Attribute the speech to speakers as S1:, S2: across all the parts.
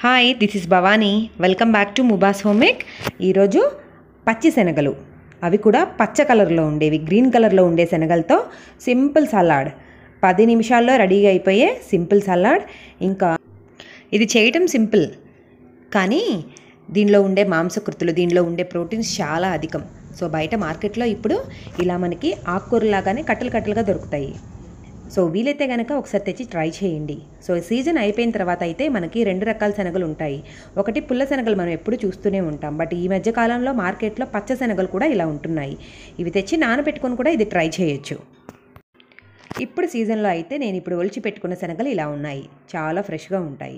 S1: Hi this is Bhavani welcome back to ముబాస్ హోమేక్ ఈరోజు పచ్చి శనగలు అవి కూడా పచ్చ కలర్లో ఉండేవి గ్రీన్ కలర్లో ఉండే శనగలతో సింపుల్ సలాడ్ పది నిమిషాల్లో రెడీగా అయిపోయే సింపుల్ సలాడ్ ఇంకా ఇది చేయటం సింపుల్ కానీ దీనిలో ఉండే మాంసకృతులు దీనిలో ఉండే ప్రోటీన్స్ చాలా అధికం సో బయట మార్కెట్లో ఇప్పుడు ఇలా మనకి ఆకుకూరలాగానే కట్టలు కట్టలుగా దొరుకుతాయి సో వీలైతే కనుక ఒకసారి తెచ్చి ట్రై చేయండి సో సీజన్ అయిపోయిన తర్వాత అయితే మనకి రెండు రకాల శనగలు ఉంటాయి ఒకటి పుల్ల శనగలు మనం ఎప్పుడు చూస్తూనే ఉంటాం బట్ ఈ మధ్య కాలంలో మార్కెట్లో పచ్చ శనగలు కూడా ఇలా ఉంటున్నాయి ఇవి తెచ్చి నానబెట్టుకొని కూడా ఇది ట్రై చేయొచ్చు ఇప్పుడు సీజన్లో అయితే నేను ఇప్పుడు ఒలిచి పెట్టుకున్న శనగలు ఇలా ఉన్నాయి చాలా ఫ్రెష్గా ఉంటాయి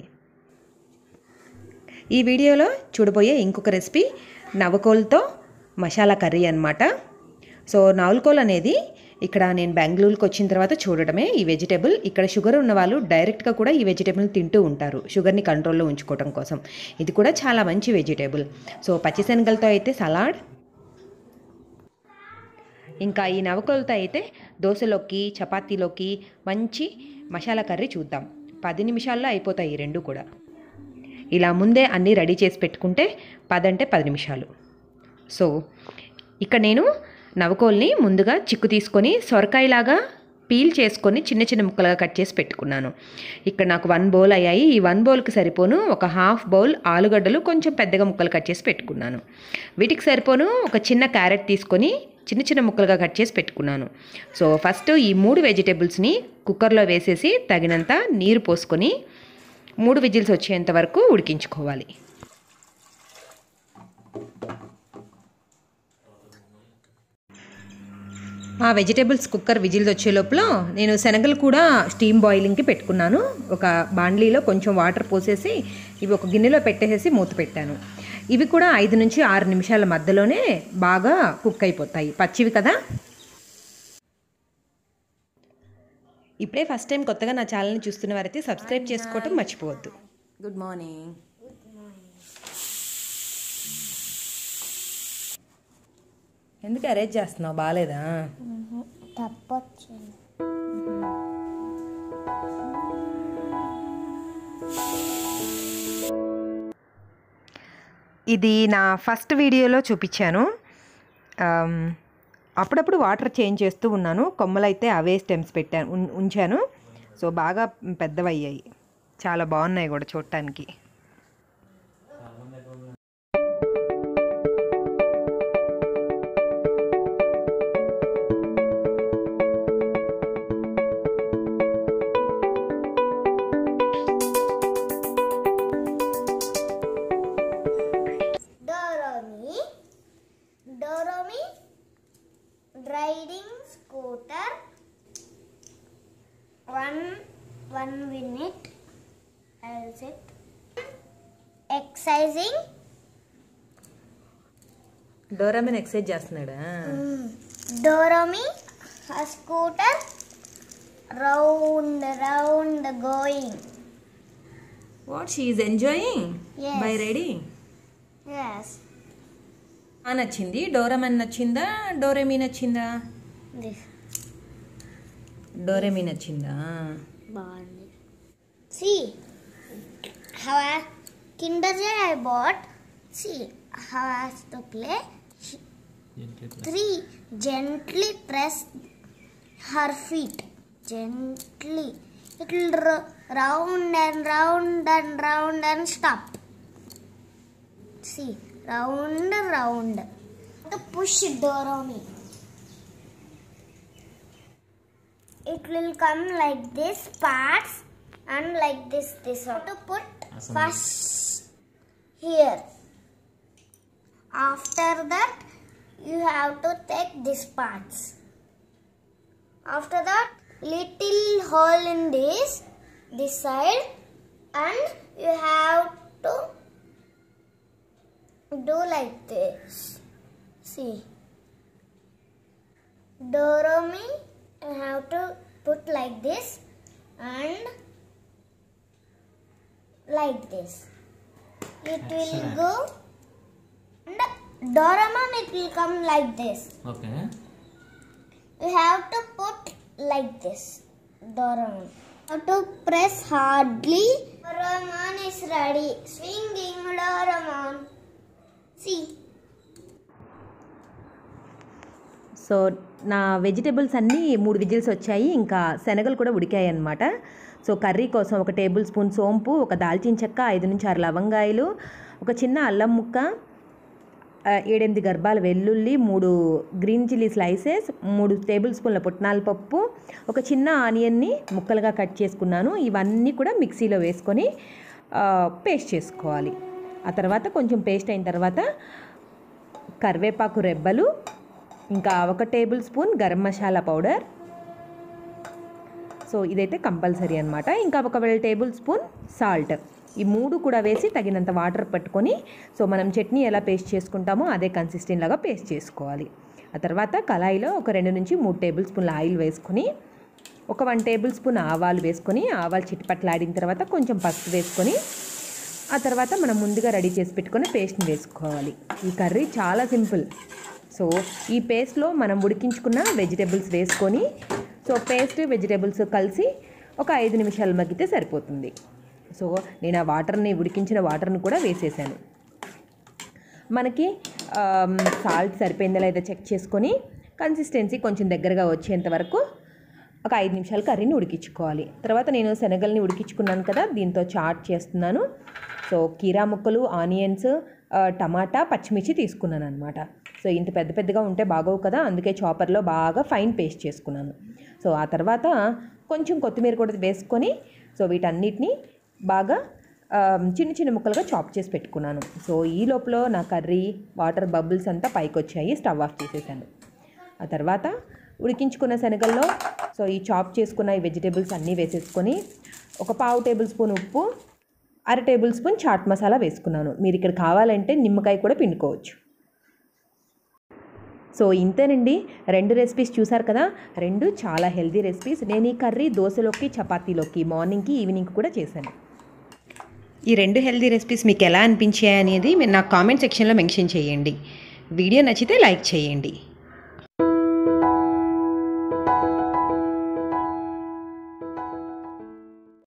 S1: ఈ వీడియోలో చూడబోయే ఇంకొక రెసిపీ నవకోల్తో మసాలా కర్రీ అనమాట సో నవలకోల్ అనేది ఇక్కడ నేను బెంగళూరుకి వచ్చిన తర్వాత చూడడమే ఈ వెజిటేబుల్ ఇక్కడ షుగర్ ఉన్న వాళ్ళు డైరెక్ట్గా కూడా ఈ వెజిటేబుల్ తింటూ ఉంటారు షుగర్ని కంట్రోల్లో ఉంచుకోవడం కోసం ఇది కూడా చాలా మంచి వెజిటేబుల్ సో పచ్చిశనగలతో అయితే సలాడ్ ఇంకా ఈ నవకోలతో అయితే దోశలోకి చపాతీలోకి మంచి మసాలా కర్రీ చూద్దాం పది నిమిషాల్లో అయిపోతాయి ఈ రెండు కూడా ఇలా ముందే అన్నీ రెడీ చేసి పెట్టుకుంటే పదంటే పది నిమిషాలు సో ఇక్కడ నేను నవకోల్ని ముందుగా చిక్కు తీసుకొని సొరకాయలాగా పీల్ చేసుకొని చిన్న చిన్న ముక్కలుగా కట్ చేసి పెట్టుకున్నాను ఇక్కడ నాకు వన్ బౌల్ అయ్యాయి ఈ వన్ బౌల్కి సరిపోను ఒక హాఫ్ బౌల్ ఆలుగడ్డలు కొంచెం పెద్దగా ముక్కలు కట్ చేసి పెట్టుకున్నాను వీటికి సరిపోను ఒక చిన్న క్యారెట్ తీసుకొని చిన్న చిన్న ముక్కలుగా కట్ చేసి పెట్టుకున్నాను సో ఫస్ట్ ఈ మూడు వెజిటేబుల్స్ని కుక్కర్లో వేసేసి తగినంత నీరు పోసుకొని మూడు విజిల్స్ వచ్చేంత వరకు ఉడికించుకోవాలి ఆ వెజిటేబుల్స్ కుక్కర్ విజిల్స్ వచ్చే లోపల నేను శనగలు కూడా స్టీమ్ బాయిలింగ్కి పెట్టుకున్నాను ఒక బాండ్లీలో కొంచెం వాటర్ పోసేసి ఇవి ఒక గిన్నెలో పెట్టేసేసి మూత పెట్టాను ఇవి కూడా ఐదు నుంచి ఆరు నిమిషాల మధ్యలోనే బాగా కుక్ అయిపోతాయి పచ్చివి కదా ఇప్పుడే ఫస్ట్ టైం కొత్తగా నా ఛానల్ని చూస్తున్న వారైతే సబ్స్క్రైబ్ చేసుకోవటం మర్చిపోవద్దు గుడ్ మార్నింగ్ ఎందుకు అరేంజ్ చేస్తున్నావు బాగాలేదా
S2: తప్పొచ్చింది
S1: ఇది నా ఫస్ట్ వీడియోలో చూపించాను ఆమ్, అప్పుడప్పుడు వాటర్ చేంజ్ చేస్తూ ఉన్నాను కొమ్మలైతే అవే స్టెమ్స్ పెట్టాను ఉన్- ఉంచాను సో బాగా పెద్దవయ్యాయి చాలా బాగున్నాయి కూడా చూడటానికి
S2: Doromi, Doromi, riding scooter. One, one minute. I'll sit. Exercising.
S1: Doraemon exercise చేస్తున్నాడా
S2: Doromi, a scooter. Round, round, going.
S1: What she enjoying
S2: Yes.
S1: Bye ready
S2: Yes.
S1: నచ్చింది డోరామెన్ నచ్చిందా డోరెమీ నచ్చిందా
S2: This.
S1: డోరెమీ నచ్చిందా
S2: బాగుంది See how I Kinder Joy I bought. See how I have to play. She- Three gently press her feet. Gently. It will r- round and round and round and stop. See round round. To push Doromi. It will come like this parts and like this this one. To put first here. After that, you have to take this parts. After that, little hole in this this side, and you have to do like this. See, Doromi, you have to put like this and like this. It will go and Doraemon it will come like this.
S3: Okay
S2: You have to put like this. Doraemon. How to press hardly. Doraemon is ready. Swinging Doraemon. See.
S1: So నా vegetables అన్నీ మూడు whistles వచ్చాయి ఇంకా శనగలు కూడా ఉడికాయి అన్నమాట so curry కోసం ఒక టేబుల్ స్పూన్ సోంపు ఒక దాల్చిన చెక్క ఐదు నుంచి ఆరు లవంగాయలు ఒక చిన్న అల్లం ముక్క ఆ, ఏడెనిమిది గర్భాల వెల్లుల్లి మూడు గ్రీన్ చిల్లీ స్లైసెస్ మూడు టేబుల్ స్పూన్ల పుట్నాల పప్పు ఒక చిన్న ఆనియన్ని ముక్కలుగా కట్ చేసుకున్నాను ఇవన్నీ కూడా మిక్సీలో వేసుకొని ఆ, పేస్ట్ చేసుకోవాలి ఆ తర్వాత కొంచెం పేస్ట్ అయిన తర్వాత కరివేపాకు రెబ్బలు ఇంకా ఒక table spoon garam masala powder so ఇదైతే కంపల్సరీ అనమాట ఇంకా ఒక టేబుల్ స్పూన్ సాల్ట్ ఈ మూడు కూడా వేసి తగినంత వాటర్ పట్టుకొని సో మనం చట్నీ ఎలా పేస్ట్ చేసుకుంటామో అదే కన్సిస్టెంట్ లాగా పేస్ట్ చేసుకోవాలి ఆ తర్వాత కళాయిలో ఒక రెండు నుంచి మూడు టేబుల్ స్పూన్ల ఆయిల్ వేసుకొని ఒక వన్ టేబుల్ స్పూన్ ఆవాలు వేసుకొని ఆవాలు చిటిపట్లాడిన తర్వాత కొంచెం పసుపు వేసుకొని ఆ తర్వాత మనం ముందుగా రెడీ చేసి పెట్టుకొని పేస్ట్ని వేసుకోవాలి ఈ కర్రీ చాలా సింపుల్ సో ఈ పేస్ట్లో మనం ఉడికించుకున్న వెజిటేబుల్స్ వేసుకొని సో పేస్ట్ వెజిటేబుల్స్ కలిసి ఒక ఐదు నిమిషాలు మగ్గితే సరిపోతుంది సో నేను ఆ వాటర్ని ఉడికించిన వాటర్ని కూడా వేసేసాను మనకి సాల్ట్ సరిపోయిందా లేదా చెక్ చేసుకొని కన్సిస్టెన్సీ కొంచెం దగ్గరగా వచ్చేంత వరకు ఒక ఐదు నిమిషాలు కర్రీని ఉడికించుకోవాలి తర్వాత నేను శనగల్ని ఉడికించుకున్నాను కదా దీంతో చాట్ చేస్తున్నాను సో కీరా ముక్కలు ఆనియన్స్ ఆ, టమాటా పచ్చిమిర్చి తీసుకున్నాను అనమాట సో ఇంత పెద్ద పెద్దగా ఉంటే బాగోవు కదా అందుకే చాపర్లో బాగా ఫైన్ పేస్ట్ చేసుకున్నాను సో ఆ తర్వాత కొంచెం కొత్తిమీర కూడా వేసుకొని సో వీటన్నిటిని బాగా ఆ, చిన్న చిన్న ముక్కలుగా చాప్ చేసి పెట్టుకున్నాను సో ఈ లోపల నా కర్రీ వాటర్ బబుల్స్ అంతా పైకి వచ్చాయి స్టవ్ ఆఫ్ చేసేసాను ఆ తర్వాత ఉడికించుకున్న శనగల్లో సో ఈ చాప్ చేసుకున్న ఈ వెజిటేబుల్స్ అన్నీ వేసేసుకొని ఒక పావు టేబుల్ స్పూన్ ఉప్పు అర టేబుల్ స్పూన్ చాట్ మసాలా వేసుకున్నాను మీరు ఇక్కడ కావాలంటే నిమ్మకాయ కూడా పిండుకోవచ్చు సో ఇంతేనండి రెండు రెసిపీస్ చూసారు కదా రెండు చాలా హెల్తీ రెసిపీస్ నేను ఈ కర్రీ దోశలోకి చపాతీలోకి మార్నింగ్కి ఈవినింగ్ కూడా చేశాను ఈ రెండు హెల్తీ రెసిపీస్ మీకు ఎలా అనిపించాయి అనేది మీరు నాకు కామెంట్ సెక్షన్లో మెన్షన్ చేయండి వీడియో నచ్చితే లైక్ చేయండి